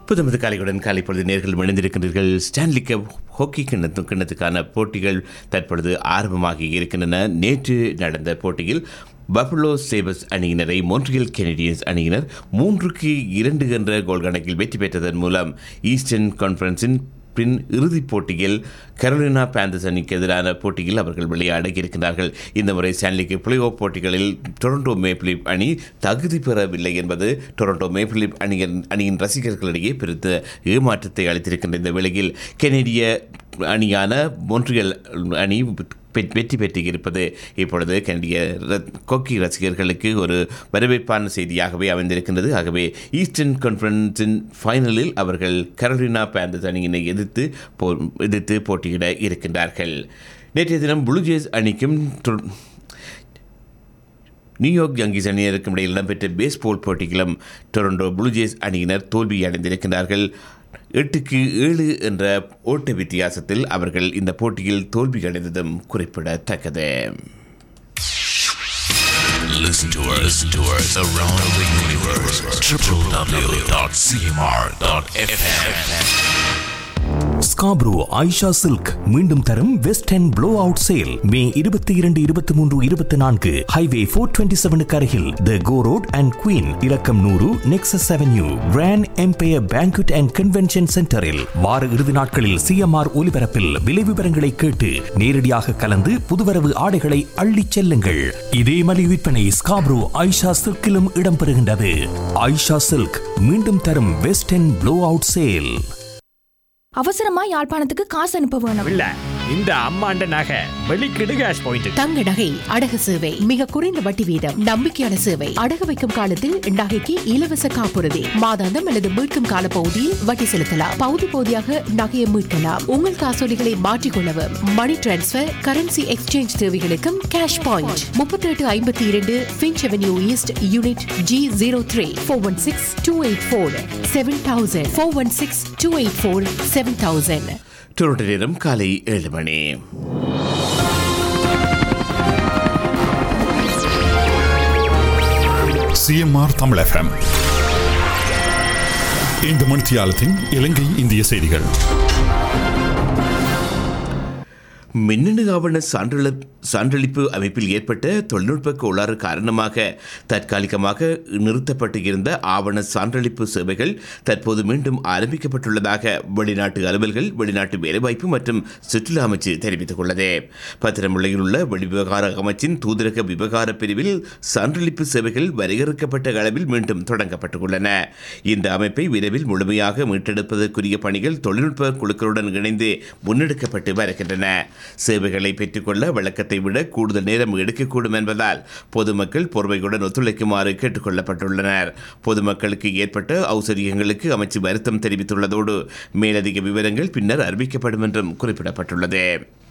புதுமது காலையுடன் காலை பொழுது நேர்கள் இணைந்திருக்கின்றீர்கள் ஸ்டான்லி கப் ஹாக்கி கிண்ணத்து கிண்ணத்துக்கான போட்டிகள் தற்பொழுது ஆரம்பமாகி இருக்கின்றன நேற்று நடந்த போட்டியில் பஃபலோ சேபஸ் அணியினரை மோன்ட்ரியல் கெனடியன்ஸ் அணியினர் மூன்றுக்கு இரண்டு என்ற கோல் கணக்கில் வெற்றி பெற்றதன் மூலம் ஈஸ்டர்ன் கான்ஃபரன்ஸின் பின் இறுதிப் போட்டியில் கரோலினா பேந்தர்ஸ் அணிக்கு எதிரான போட்டியில் அவர்கள் விளையாட இருக்கின்றார்கள் இந்த முறை ஸ்டான்லிக்கு பிளே ஆஃப் போட்டிகளில் டொரண்டோ மேப்லிப் அணி தகுதி பெறவில்லை என்பது டொரண்டோ மேப்லிப் அணியின் அணியின் ரசிகர்களிடையே பெருத்த ஏமாற்றத்தை அளித்திருக்கின்ற இந்த வேளையில் கெனடிய அணியான மொன்ட்ரியல் அணி பெ- வெற்றி பெற்று இருப்பது இப்பொழுது கனடிய ர- கொக்கி ரசிகர்களுக்கு ஒரு வரவேற்பான செய்தியாகவே அமைந்திருக்கின்றது ஆகவே ஈஸ்டர்ன் கான்ஃபரன்ஸின் ஃபைனலில் அவர்கள் கரோலினா பேந்தர்ஸ் அணியினை எதிர்த்து போ எதிர்த்து போட்டியிட இருக்கின்றார்கள் நேற்றைய தினம் ப்ளூ ஜேஸ் அணிக்கும் டொ- நியூயார்க் யங்கீஸ் அணியினருக்கும் இடையில் இடம்பெற்ற பேஸ்பால் போட்டியிலும் டொரண்டோ ப்ளூ ஜேஸ் அணியினர் தோல்வி அடைந்திருக்கிறார்கள் எட்டுக்கு ஏழு என்ற ஓட்ட வித்தியாசத்தில் அவர்கள் இந்த போட்டியில் தோல்வி அடைந்ததும் குறிப்பிடத்தக்கது Listen to us, listen to us around the universe. www.cmr.fm. Scarborough Aisha silk மீண்டும் தரும் west and blow out sale May இருபத்தி இரண்டு இருபத்தி மூன்று இருபத்தி நான்கு ஹைவே ஃபோர் டுவெண்ட்டி செவனுக்கு அருகில் த கோ ரோட் அண்ட் குயின் இலக்கம் நூறு Nexus avenue grand empire banquet and convention சென்டரில் வார இறுதி நாட்களில் சிஎம்ஆர் ஒலிபரப்பில் விலை விவரங்களை கேட்டு நேரடியாக கலந்து புதுவரவு ஆடைகளை அள்ளிச் செல்லுங்கள் இதே மலி விற்பனை ஸ்காப்ரோ ஐஷா சில்கிலும் இடம்பெறுகின்றது ஐஷா சில்க் மீண்டும் தரும் west and blow out sale அவசரமா யாழ்ப்பாணத்துக்கு காசு அனுப்ப வேணும் இல்ல இந்த அம்மாண்ட நகை வெளிக்கிடு கேஷ் பாயிண்ட் தங்க நகை அடகு சேவை மிக குறைந்த வட்டி வீதம் நம்பிக்கையான சேவை அடகு வைக்கும் காலத்தில் நகைக்கு இலவச காப்புறுதி மாதாந்தம் அல்லது மீட்கும் கால பகுதியில் வட்டி செலுத்தலாம் பகுதி பகுதியாக நகையை மீட்கலாம் உங்கள் காசோலிகளை மாற்றிக்கொள்ளவும் மணி டிரான்ஸ்பர் கரன்சி எக்ஸ்சேஞ்ச் தேவைகளுக்கும் கேஷ் பாயிண்ட் முப்பத்தி எட்டு ஐம்பத்தி இரண்டு Finch avenue east unit G zero three four one six two eight four seven thousand four one six two eight four seven thousand Toronto நேரம் காலை ஏழு மணி சிஎம்ஆர் தமிழ் எஃப்எம் இந்த மணித்தியாலத்தின் இலங்கை இந்திய செய்திகள் மின்னணு ஆவண சான்றள சான்றளிப்பு அமைப்பில் ஏற்பட்ட தொழில்நுட்ப கோளாறு காரணமாக தற்காலிகமாக நிறுத்தப்பட்டு இருந்த ஆவண சான்றளிப்பு சேவைகள் தற்போது மீண்டும் ஆரம்பிக்கப்பட்டுள்ளதாக வெளிநாட்டு அலுவல்கள் வெளிநாட்டு வேலைவாய்ப்பு மற்றும் சுற்றுலா அமைச்சு தெரிவித்துள்ளது பத்திரமுல்லையில் உள்ள வெளிவிவகார அமைச்சின் தூதரக விவகார பிரிவில் சான்றளிப்பு சேவைகள் வரையறுக்கப்பட்ட அளவில் மீண்டும் தொடங்கப்பட்டுள்ளன இந்த அமைப்பை விரைவில் முழுமையாக மீட்டெடுப்பதற்குரிய பணிகள் தொழில்நுட்ப குழுக்களுடன் இணைந்து முன்னெடுக்கப்பட்டு வருகின்றன சேவைகளை பெற்றுக்கொள்ள வழக்கத்தை விட கூடுதல் நேரம் எடுக்கக்கூடும் என்பதால் பொதுமக்கள் பொறுமையுடன் ஒத்துழைக்குமாறு கேட்டுக் கொள்ளப்பட்டுள்ளனர் பொதுமக்களுக்கு ஏற்பட்ட ஔசரியங்களுக்கு அமைச்சு வருத்தம் தெரிவித்துள்ளதோடு மேலதிக விவரங்கள் பின்னர் அறிவிக்கப்படும் என்றும் குறிப்பிடப்பட்டுள்ளது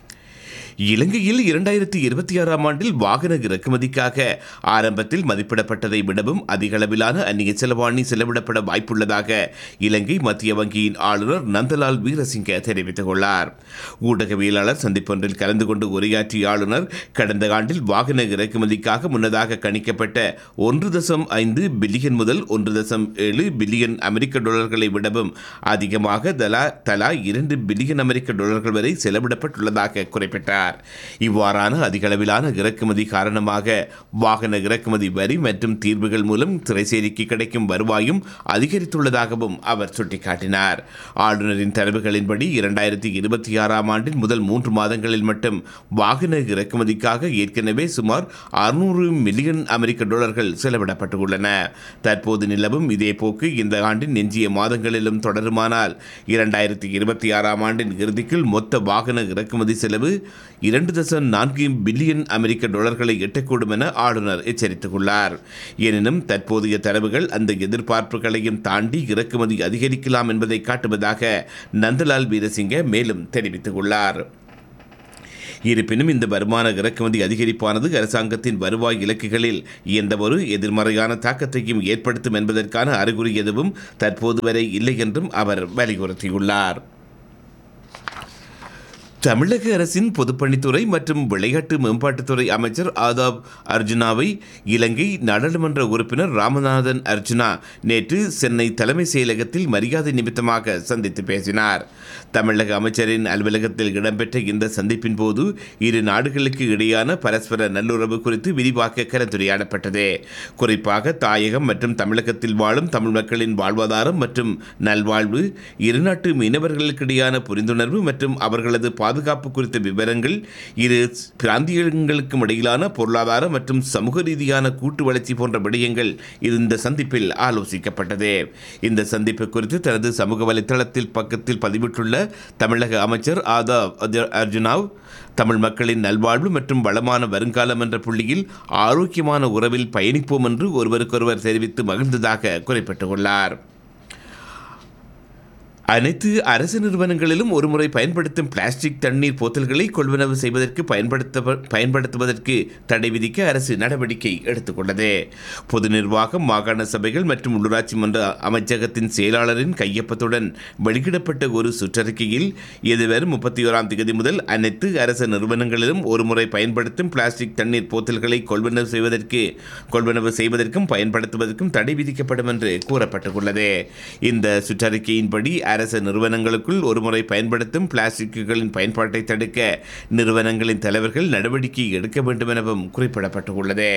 இலங்கையில் இரண்டாயிரத்தி இருபத்தி ஆறாம் ஆண்டில் வாகன இறக்குமதிக்காக ஆரம்பத்தில் மதிப்பிடப்பட்டதை விடவும் அதிக அளவிலான அந்நிய செலவாணி செலவிடப்பட வாய்ப்புள்ளதாக இலங்கை மத்திய வங்கியின் ஆளுநர் நந்தலால் வீரசிங்க தெரிவித்துள்ளார் ஊடகவியலாளர் சந்திப்பொன்றில் கலந்து கொண்டு உரையாற்றிய ஆளுநர் கடந்த ஆண்டில் வாகன இறக்குமதிக்காக முன்னதாக கணிக்கப்பட்ட ஒன்று தசம் ஐந்து பில்லியன் முதல் ஒன்று தசம் ஏழு பில்லியன் அமெரிக்க டாலர்களை விடவும் அதிகமாக தலா தலா இரண்டு பில்லியன் அமெரிக்க டாலர்கள் வரை செலவிடப்பட்டுள்ளதாக குறிப்பிட்டார் இவ்வாறான அதிகளவிலான இறக்குமதி காரணமாக வாகன இறக்குமதி வரி மற்றும் தீர்வுகள் மூலம் திரைசேரிக்கு கிடைக்கும் வருவாயும் அதிகரித்துள்ளதாகவும் அவர் சுட்டிக்காட்டினார் ஆளுநரின் தரவுகளின்படி இரண்டாயிரத்தி இருபத்தி ஆறாம் ஆண்டின் முதல் மூன்று மாதங்களில் மட்டும் வாகன இறக்குமதிக்காக ஏற்கனவே சுமார் அறுநூறு மில்லியன் அமெரிக்க டாலர்கள் செலவிடப்பட்டுள்ளன தற்போது நிலவும் இதே போக்கு இந்த ஆண்டின் எஞ்சிய மாதங்களிலும் தொடருமானால் இரண்டாயிரத்தி இருபத்தி ஆறாம் ஆண்டின் இறுதிக்குள் மொத்த வாகன இறக்குமதி செலவு இரண்டு தசம் நான்கு பில்லியன் அமெரிக்க டாலர்களை எட்டக்கூடும் என ஆளுநர் எச்சரித்துள்ளார் எனினும் தற்போதைய தரவுகள் அந்த எதிர்பார்ப்புகளையும் தாண்டி இறக்குமதி அதிகரிக்கலாம் என்பதை காட்டுவதாக நந்தலால் வீரசிங்க மேலும் தெரிவித்துள்ளார் இருப்பினும் இந்த வருமான இறக்குமதி அதிகரிப்பானது அரசாங்கத்தின் வருவாய் இலக்குகளில் எந்தவொரு எதிர்மறையான தாக்கத்தையும் ஏற்படுத்தும் என்பதற்கான அறிகுறி எதுவும் தற்போது வரை இல்லை என்றும் அவர் வலியுறுத்தியுள்ளார் தமிழக அரசின் பொதுப்பணித்துறை மற்றும் விளையாட்டு மேம்பாட்டுத்துறை அமைச்சர் ஆதாப் அர்ஜுனாவை இலங்கை நாடாளுமன்ற உறுப்பினர் ராமநாதன் அர்ஜுனா நேற்று சென்னை தலைமை செயலகத்தில் மரியாதை நிமித்தமாக சந்தித்து பேசினார் தமிழக அமைச்சரின் அலுவலகத்தில் இடம்பெற்ற இந்த சந்திப்பின் போது இரு நாடுகளுக்கு இடையான பரஸ்பர நல்லுறவு குறித்து விரிவாக கலந்துரையாடப்பட்டது குறிப்பாக தாயகம் மற்றும் தமிழகத்தில் வாழும் தமிழ் மக்களின் வாழ்வாதாரம் மற்றும் நல்வாழ்வு இருநாட்டு மீனவர்களுக்கிடையான புரிந்துணர்வு மற்றும் அவர்களது பாதுகாப்பு குறித்த விவரங்கள் இரு பிராந்தியங்களுக்கும் இடையிலான பொருளாதார மற்றும் சமூக ரீதியான கூட்டு வளர்ச்சி போன்ற விடயங்கள் இந்த சந்திப்பில் ஆலோசிக்கப்பட்டது இந்த சந்திப்பு குறித்து தனது சமூக வலைத்தளத்தில் பக்கத்தில் பதிவிட்டுள்ள தமிழக அமைச்சர் ஆதா அர்ஜுனாவ் தமிழ் மக்களின் நல்வாழ்வு மற்றும் வளமான வருங்காலம் என்ற புள்ளியில் ஆரோக்கியமான உறவில் பயணிப்போம் என்று ஒருவருக்கொருவர் தெரிவித்து மகிழ்ந்ததாக குறிப்பிட்டுள்ளார் அனைத்து அரசு நிறுவனங்களிலும் ஒருமுறை பயன்படுத்தும் பிளாஸ்டிக் தண்ணீர் போத்தல்களை கொள்வனவு செய்வதற்கு பயன்படுத்த பயன்படுத்துவதற்கு தடை விதிக்க அரசு நடவடிக்கை எடுத்துக்கொண்டது பொது நிர்வாகம் மாகாண சபைகள் மற்றும் உள்ளூராட்சி மன்ற அமைச்சகத்தின் செயலாளரின் கையொப்பத்துடன் வெளியிடப்பட்ட ஒரு சுற்றறிக்கையில் இதுவரை முப்பத்தி ஓராம் தேதி முதல் அனைத்து அரசு நிறுவனங்களிலும் ஒருமுறை பயன்படுத்தும் பிளாஸ்டிக் தண்ணீர் போத்தல்களை கொள்வனவு செய்வதற்கு கொள்வனவு செய்வதற்கும் பயன்படுத்துவதற்கும் தடை விதிக்கப்படும் என்று கூறப்பட்டுள்ளது இந்த சுற்றறிக்கையின்படி அரசு நிறுவனங்களுக்குள் ஒருமுறை பயன்படுத்தும் பிளாஸ்டிக்குகளின் பயன்பாட்டை தடுக்க நிறுவனங்களின் தலைவர்கள் நடவடிக்கை எடுக்க வேண்டும் எனவும் குறிப்பிடப்பட்டுள்ளது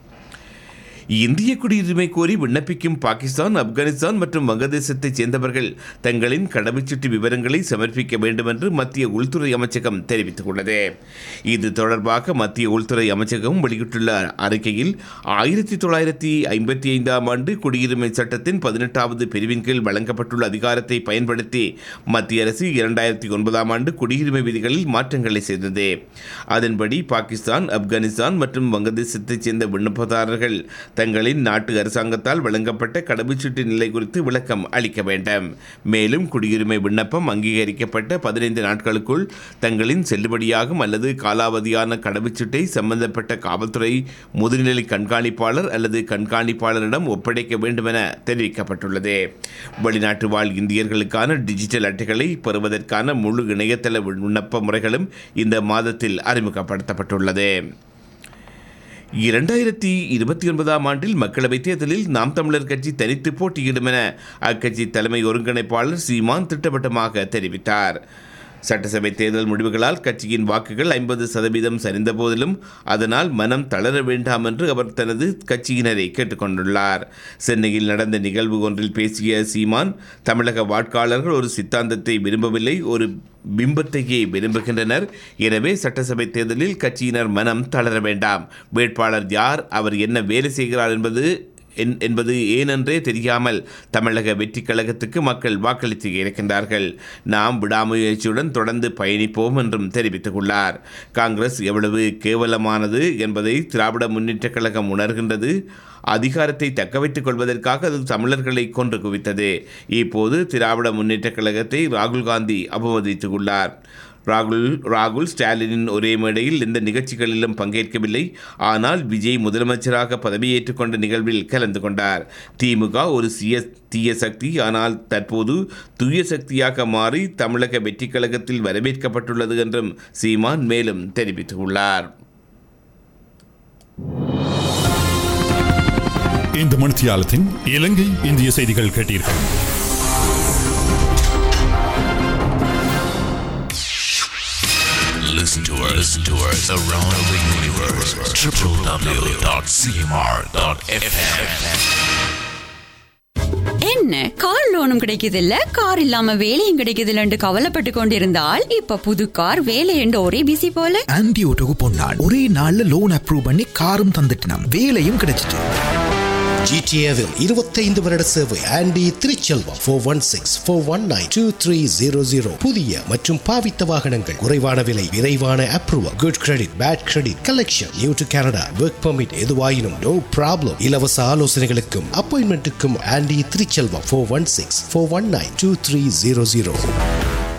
இந்திய குடியுரிமை கோரி விண்ணப்பிக்கும் பாகிஸ்தான் ஆப்கானிஸ்தான் மற்றும் வங்கதேசத்தைச் சேர்ந்தவர்கள் தங்களின் கடவுச்சீட்டு விவரங்களை சமர்ப்பிக்க வேண்டும் என்று மத்திய உள்துறை அமைச்சகம் தெரிவித்துள்ளது இது தொடர்பாக மத்திய உள்துறை அமைச்சகம் வெளியிட்டுள்ள அறிக்கையில் ஆயிரத்தி தொள்ளாயிரத்தி ஐம்பத்தி ஐந்தாம் ஆண்டு குடியுரிமை சட்டத்தின் பதினெட்டாவது பிரிவின் கீழ் வழங்கப்பட்டுள்ள அதிகாரத்தை பயன்படுத்தி மத்திய அரசு இரண்டாயிரத்தி ஒன்பதாம் ஆண்டு குடியுரிமை விதிகளில் மாற்றங்களை செய்தது அதன்படி பாகிஸ்தான் ஆப்கானிஸ்தான் மற்றும் வங்கதேசத்தைச் சேர்ந்த விண்ணப்பதாரர்கள் தங்களின் நாட்டு அரசாங்கத்தால் வழங்கப்பட்ட கடவுச்சீட்டு நிலை குறித்து விளக்கம் அளிக்க வேண்டும் மேலும் குடியுரிமை விண்ணப்பம் அங்கீகரிக்கப்பட்ட பதினைந்து நாட்களுக்குள் தங்களின் செல்லுபடியாகும் அல்லது காலாவதியான கடவுச்சீட்டை சம்பந்தப்பட்ட காவல்துறை முதுநிலை கண்காணிப்பாளர் அல்லது கண்காணிப்பாளரிடம் ஒப்படைக்க வேண்டும் என தெரிவிக்கப்பட்டுள்ளது வெளிநாட்டு வாழ் இந்தியர்களுக்கான டிஜிட்டல் அட்டைகளை பெறுவதற்கான முழு இணையதள விண்ணப்ப முறைகளும் இந்த மாதத்தில் அறிமுகப்படுத்தப்பட்டுள்ளது இரண்டாயிரத்தி இருபத்தி ஒன்பதாம் ஆண்டில் மக்களவைத் தேர்தலில் நாம் தமிழர் கட்சி தனித்து போட்டியிடும் என அக்கட்சி தலைமை ஒருங்கிணைப்பாளர் சீமான் திட்டவட்டமாக தெரிவித்தார் சட்டசபை தேர்தல் முடிவுகளால் கட்சியின் வாக்குகள் ஐம்பது சதவீதம் சரிந்த போதிலும் அதனால் மனம் தளர வேண்டாம் என்று அவர் தனது கட்சியினரை கேட்டுக்கொண்டுள்ளார் சென்னையில் நடந்த நிகழ்வு ஒன்றில் பேசிய சீமான் தமிழக வாக்காளர்கள் ஒரு சித்தாந்தத்தை விரும்பவில்லை ஒரு பிம்பத்தையே விரும்புகின்றனர் எனவே சட்டசபை தேர்தலில் கட்சியினர் மனம் தளர வேண்டாம் வேட்பாளர் யார் அவர் என்ன வேலை செய்கிறார் என்பது என்- என்பது ஏனென்றே தெரியாமல் தமிழக வெற்றி கழகத்துக்கு மக்கள் வாக்களித்து இருக்கின்றார்கள் நாம் விடாமுயற்சியுடன் தொடர்ந்து பயணிப்போம் என்றும் தெரிவித்துள்ளார் காங்கிரஸ் எவ்வளவு கேவலமானது என்பதை திராவிட முன்னேற்றக் கழகம் உணர்கின்றது அதிகாரத்தை தக்க வைத்துக் கொள்வதற்காக அது தமிழர்களை கொன்று குவித்தது இப்போது திராவிட முன்னேற்றக் கழகத்தை ராகுல் காந்தி அவமதித்துள்ளார் ராகுல் ராகுல் ஸ்டாலினின் ஒரே மேடையில் எந்த நிகழ்ச்சிகளிலும் பங்கேற்கவில்லை ஆனால் விஜய் முதலமைச்சராக பதவியேற்றுக் கொண்ட நிகழ்வில் கலந்து கொண்டார் திமுக ஒரு சிய தீய சக்தி ஆனால் தற்போது தூய சக்தியாக மாறி தமிழக வெற்றிக் கழகத்தில் வரவேற்கப்பட்டுள்ளது என்றும் சீமான் மேலும் தெரிவித்துள்ளார் இந்த மணித்தியாலத்தின் இலங்கை இந்திய செய்திகள் கேட்டீர்கள் Listen to us, listen to us around the universe. www.cmr.fm. என்ன கார் லோனும் கிடைக்குது இல்ல கார் இல்லாம வேலையும் கிடைக்குது இல்லன்னு கவலைப்பட்டு கொண்டிருந்தால் இப்ப புது கார் வேலை என்று ஒரே பிசி போல ஆன்டி ஓட்டோக்கு பொன்னாள் ஒரே நாள்ல லோன் அப்ரூவ் பண்ணி காரும் தந்துட்டினாம் வேலையும் கிடைச்சிட்டு ஜிடிஏவில் இருபத்தைந்து வருட சேவை Andy Thiruchelvam four one six four one nine two three zero zero புதிய மற்றும் பாவித்த வாகனங்கள் குறைவான விலை விரைவான approval good credit bad credit collection new to Canada work permit எதுவாயினும் நோ ப்ராப்ளம் இலவச ஆலோசனைகளுக்கும் அப்பாயின்மெண்ட்டுக்கும் Andy Thiruchelvam four one six four one nine two three zero zero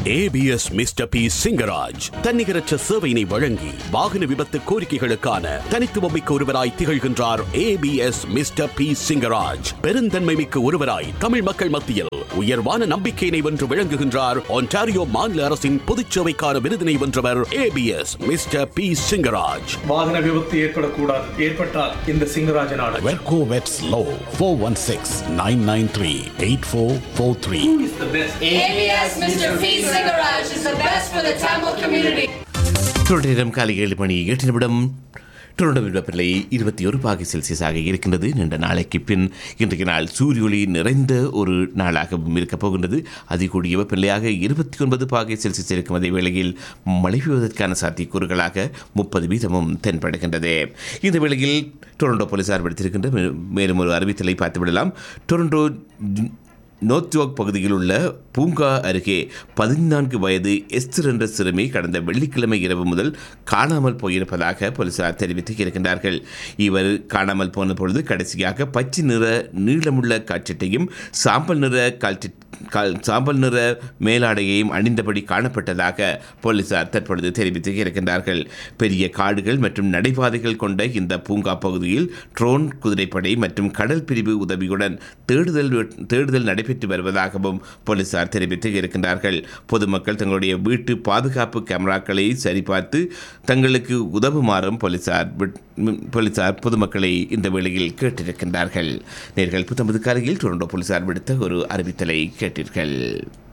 ABS mister P Singaraj தன்னிகரற்ற சேவையினை வழங்கி வாகன விபத்து கோரிக்கைகளுக்கான தனித்துவமிக்க ஒருவராய் திகழ்கின்றார் ஏபிஎஸ் மிஸ்டர் பி சிங்கராஜ் பெருந்தன்மை மிக்க ஒருவராய் தமிழ் மக்கள் மத்தியில் உயர்வான நம்பிக்கையினை வென்று விளங்குகின்றார் ஒன்டாரியோ மாநில அரசின் பொதுச்சேவைக்கான விருதினை வென்றவர் ஏபிஎஸ் மிஸ்டர் பி சிங்கராஜ் வாகன விபத்து ஏற்படக்கூடாது ஏற்பட்டால் இந்த சிங்கராஜன் ஆட வெர்கோ வெட்ஸ் லோ four one six nine nine three eight four four three ABS Mr. P. Singaraj is the best for the Tamil community. தொடரிடம் காலை ஏழு மணி எட்டு நிமிடம் டொரண்டோ வெப்பநிலை இருபத்தி ஒரு பாகை செல்சியஸாக இருக்கின்றது நீண்ட நாளைக்கு பின் இன்றைய நாள் சூரிய ஒளி நிறைந்த ஒரு நாளாகவும் இருக்கப் போகின்றது அதிகூடிய வெப்பநிலையாக இருபத்தி ஒன்பது பாகை செல்சியஸ் இருக்கும் அதே வேளையில் மழை பெய்வதற்கான சாத்தியக்கூறுகளாக முப்பது வீதமும் தென்படுகின்றது இந்த வேளையில் டொரண்டோ போலீசார் விடுத்திருக்கின்ற மே- மேலும் ஒரு அறிவித்தலை பார்த்து விடலாம் டொரண்டோ நோத்யோக் பகுதியில் உள்ள பூங்கா அருகே பதினான்கு வயது எஸ்தர் என்ற சிறுமி கடந்த வெள்ளிக்கிழமை இரவு முதல் காணாமல் போயிருப்பதாக போலீசார் தெரிவித்து இருக்கின்றார்கள் இவர் காணாமல் போன பொழுது கடைசியாக பச்சை நிற நீளமுள்ள காட்சட்டையும் சாம்பல் நிற கால்சி கால் சாம்பல் நிற மேலாடையையும் அணிந்தபடி காணப்பட்டதாக போலீசார் தற்பொழுது தெரிவித்து இருக்கின்றார்கள் பெரிய காடுகள் மற்றும் நடைபாதைகள் கொண்ட இந்த பூங்கா பகுதியில் ட்ரோன் குதிரைப்படை மற்றும் கடல் பிரிவு உதவியுடன் தேடுதல் தேடுதல் நடைபெற்று வருவதாகவும் போலீசார் தெரிவித்து இருக்கின்றார்கள் பொதுமக்கள் தங்களுடைய வீட்டு பாதுகாப்பு கேமராக்களை சரிபார்த்து தங்களுக்கு உதவுமாறும் போலீசார் விட்- ம், போலீசார் பொதுமக்களை இந்த வேளையில் கேட்டிருக்கின்றார்கள் நேர்கள் புத்தம்பது காலையில் டொரண்டோ போலீசார் விடுத்த ஒரு அறிவித்தலை கேட்டீர்கள்